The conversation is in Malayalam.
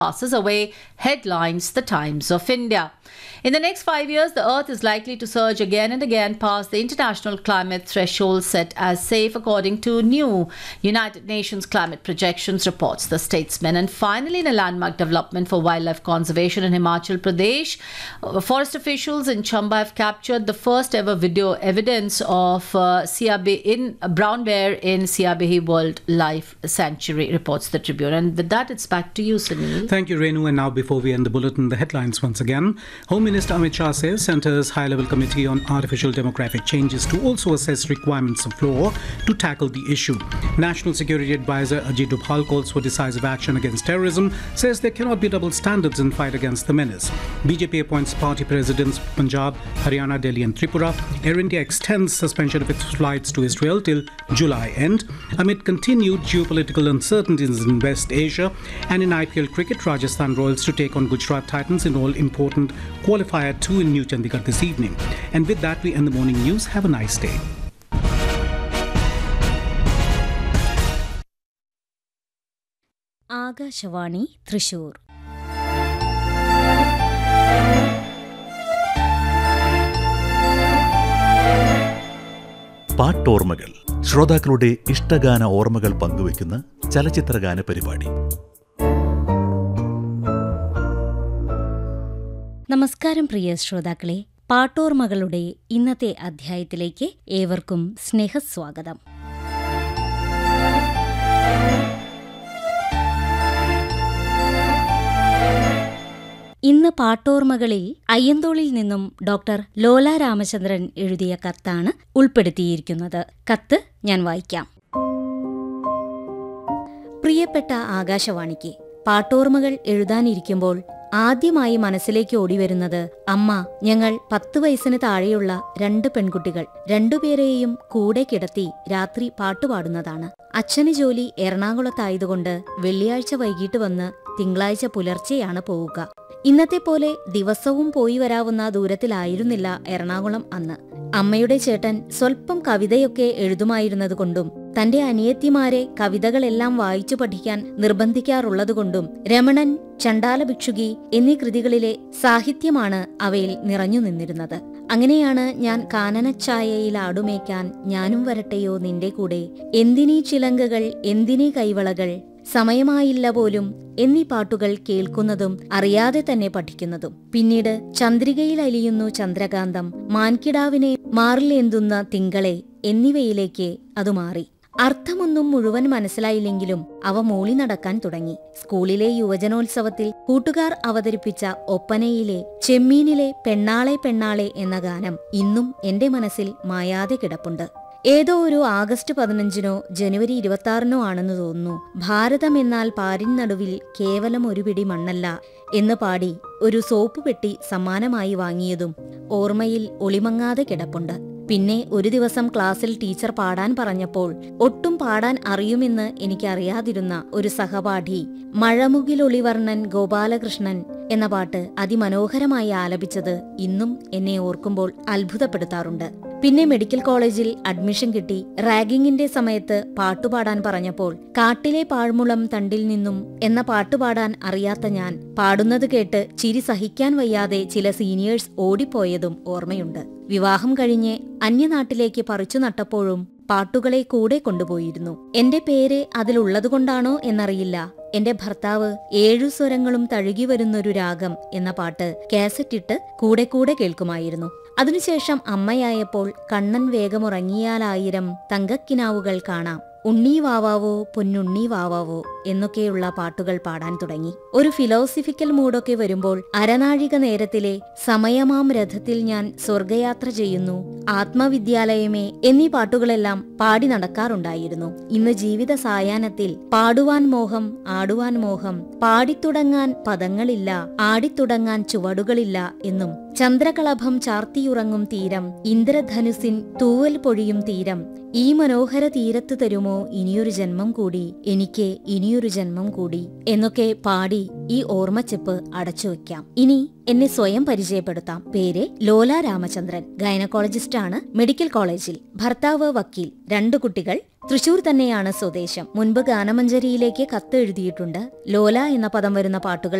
passes away, headlines The Times of India. In the next five years, the Earth is likely to surge again and again past the international climate threshold set as safe according to new United Nations climate projections, reports the statesman. And finally, in a landmark development for wildlife conservation in Himachal Pradesh, uh, forest officials in Chamba have captured the first ever video evidence of uh, Siabe in uh, brown bear in Siabehi Wildlife Sanctuary, reports the Tribune. And with that, it's back to you, Sunil. Thank you, Renu. And now, before we end the bulletin, the headlines once again. Home Minister Amit Shah says Centre's high level committee on artificial demographic changes to also assess requirements of law to tackle the issue. National Security Advisor Ajit Dubhal calls for decisive action against terrorism, says there cannot be double standards in fight against the menace. BJP appoints party presidents of Punjab, Haryana, Delhi, and Tripura. Air India extends suspension of its flights to Israel till July end. Amid continued geopolitical uncertainties in West Asia and in IPL cricket, Rajasthan Royals to take on Gujarat Titans in all important qualifier 2 in New Chandigarh this evening. And with that, we end the morning news. Have a nice day. Akashvani Thrissur പാട്ടോർമ്മകൾ ശ്രോതാക്കളുടെ ഇഷ്ടഗാന ഓർമ്മകൾ പങ്കുവയ്ക്കുന്ന ചലച്ചിത്രഗാന പരിപാടി നമസ്കാരം പ്രിയ ശ്രോതാക്കളെ പാട്ടോർമകളുടെ ഇന്നത്തെ അധ്യായത്തിലേക്ക് ഏവർക്കും സ്നേഹസ്വാഗതം ഇന്ന് പാട്ടോർമകളിൽ അയ്യന്തോളിൽ നിന്നും ഡോക്ടർ ലോല രാമചന്ദ്രൻ എഴുതിയ കത്താണ് ഉൾപ്പെടുത്തിയിരിക്കുന്നത് കത്ത് ഞാൻ വായിക്കാം പ്രിയപ്പെട്ട ആകാശവാണിക്ക് പാട്ടോർമകൾ എഴുതാനിരിക്കുമ്പോൾ ആദ്യമായി മനസ്സിലേക്ക് ഓടിവരുന്നത് അമ്മ ഞങ്ങൾ പത്ത് വയസ്സിന് താഴെയുള്ള രണ്ട് പെൺകുട്ടികൾ രണ്ടുപേരെയും കൂടെ കിടത്തി രാത്രി പാട്ടുപാടുന്നതാണ് അച്ഛന് ജോലി എറണാകുളത്തായതുകൊണ്ട് വെള്ളിയാഴ്ച വൈകിട്ട് വന്ന് തിങ്കളാഴ്ച പുലർച്ചെയാണ് പോവുക ഇന്നത്തെ പോലെ ദിവസവും പോയി വരാവുന്ന ദൂരത്തിലായിരുന്നില്ല എറണാകുളം അന്ന് അമ്മയുടെ ചേട്ടൻ സ്വൽപ്പം കവിതയൊക്കെ എഴുതുമായിരുന്നതുകൊണ്ടും തന്റെ അനിയത്തിമാരെ കവിതകളെല്ലാം വായിച്ചു പഠിക്കാൻ നിർബന്ധിക്കാറുള്ളതുകൊണ്ടും രമണൻ ചണ്ടാല ഭിക്ഷുകി എന്നീ കൃതികളിലെ സാഹിത്യമാണ് അവയിൽ നിറഞ്ഞു നിന്നിരുന്നത് അങ്ങനെയാണ് ഞാൻ കാനനച്ചായയിൽ ആടുമേക്കാൻ ഞാനും വരട്ടെയോ നിന്റെ കൂടെ എന്തിനീ ചിലങ്കകൾ എന്തിനീ കൈവളകൾ സമയമായില്ല പോലും എന്നീ പാട്ടുകൾ കേൾക്കുന്നതും അറിയാതെ തന്നെ പഠിക്കുന്നതും പിന്നീട് ചന്ദ്രികയിൽ അലിയുന്നു ചന്ദ്രകാന്തം മാൻകിടാവിനെ മാറിലേന്തുന്ന തിങ്കളെ എന്നിവയിലേക്ക് അത് മാറി അർത്ഥമൊന്നും മുഴുവൻ മനസ്സിലായില്ലെങ്കിലും അവ മൂളി നടക്കാൻ തുടങ്ങി സ്കൂളിലെ യുവജനോത്സവത്തിൽ കൂട്ടുകാർ അവതരിപ്പിച്ച ഒപ്പനയിലെ ചെമ്മീനിലെ പെണ്ണാളെ പെണ്ണാളെ എന്ന ഗാനം ഇന്നും എന്റെ മനസ്സിൽ മായാതെ കിടപ്പുണ്ട് ഏതോ ഒരു ആഗസ്റ്റ് പതിനഞ്ചിനോ ജനുവരി ഇരുപത്തിയാറിനോ ആണെന്ന് തോന്നുന്നു ഭാരതം എന്നാൽ പാരിൻ നടുവിൽ കേവലം ഒരു പിടി മണ്ണല്ല എന്ന് പാടി ഒരു സോപ്പ് പെട്ടി സമ്മാനമായി വാങ്ങിയതും ഓർമ്മയിൽ ഒളിമങ്ങാതെ കിടപ്പുണ്ട് പിന്നെ ഒരു ദിവസം ക്ലാസ്സിൽ ടീച്ചർ പാടാൻ പറഞ്ഞപ്പോൾ ഒട്ടും പാടാൻ അറിയുമെന്ന് എനിക്കറിയാതിരുന്ന ഒരു സഹപാഠി മഴമുകിലൊളിവർണ്ണൻ ഗോപാലകൃഷ്ണൻ എന്ന പാട്ട് അതിമനോഹരമായി ആലപിച്ചത് ഇന്നും എന്നെ ഓർക്കുമ്പോൾ അത്ഭുതപ്പെടുത്താറുണ്ട് പിന്നെ മെഡിക്കൽ കോളേജിൽ അഡ്മിഷൻ കിട്ടി റാഗിങ്ങിന്റെ സമയത്ത് പാട്ടുപാടാൻ പറഞ്ഞപ്പോൾ കാട്ടിലെ പാഴ്മുളം തണ്ടിൽ നിന്നും എന്ന പാട്ടുപാടാൻ അറിയാത്ത ഞാൻ പാടുന്നത് കേട്ട് ചിരി സഹിക്കാൻ വയ്യാതെ ചില സീനിയേഴ്സ് ഓടിപ്പോയതും ഓർമ്മയുണ്ട് വിവാഹം കഴിഞ്ഞ് അന്യനാട്ടിലേക്ക് പറിച്ചു നട്ടപ്പോഴും പാട്ടുകളെ കൂടെ കൊണ്ടുപോയിരുന്നു എന്റെ പേര് അതിലുള്ളതുകൊണ്ടാണോ എന്നറിയില്ല എന്റെ ഭർത്താവ് ഏഴു സ്വരങ്ങളും തഴുകി വരുന്നൊരു രാഗം എന്ന പാട്ട് കാസറ്റിട്ട് കൂടെ കൂടെ കേൾക്കുമായിരുന്നു അതിനുശേഷം അമ്മയായപ്പോൾ കണ്ണൻ വേഗമുറങ്ങിയാലായിരം തങ്കക്കിനാവുകൾ കാണാം ഉണ്ണി വാവാവോ പൊന്നുണ്ണി വാവാവോ എന്നൊക്കെയുള്ള പാട്ടുകൾ പാടാൻ തുടങ്ങി ഒരു ഫിലോസഫിക്കൽ മൂഡൊക്കെ വരുമ്പോൾ അരനാഴിക നേരത്തിലെ സമയമാം രഥത്തിൽ ഞാൻ സ്വർഗയാത്ര ചെയ്യുന്നു ആത്മവിദ്യാലയമേ എന്നീ പാട്ടുകളെല്ലാം പാടി നടക്കാറുണ്ടായിരുന്നു ഇന്ന് ജീവിത സായാഹ്നത്തിൽ പാടുവാൻ മോഹം ആടുവാൻ മോഹം പാടിത്തുടങ്ങാൻ പദങ്ങളില്ല ആടിത്തുടങ്ങാൻ ചുവടുകളില്ല എന്നും ചന്ദ്രകളഭം ചാർത്തിയുറങ്ങും തീരം ഇന്ദ്രധനുസിൻ തൂവൽ പൊഴിയും തീരം ഈ മനോഹര തീരത്ത് തരുമോ ഇനിയൊരു ജന്മം കൂടി എനിക്ക് ഇനിയൊരു ഇനിയൊരു ജന്മം കൂടി എന്നൊക്കെ പാടി ഈ ഓർമ്മച്ചെപ്പ് അടച്ചു വെക്കാം ഇനി എന്നെ സ്വയം പരിചയപ്പെടുത്താം പേര് ലോല രാമചന്ദ്രൻ ഗൈനക്കോളജിസ്റ്റാണ് മെഡിക്കൽ കോളേജിൽ ഭർത്താവ് വക്കീൽ രണ്ടു കുട്ടികൾ തൃശൂർ തന്നെയാണ് സ്വദേശം മുൻപ് ഗാനമഞ്ജരിയിലേക്ക് കത്ത് എഴുതിയിട്ടുണ്ട് ലോല എന്ന പദം വരുന്ന പാട്ടുകൾ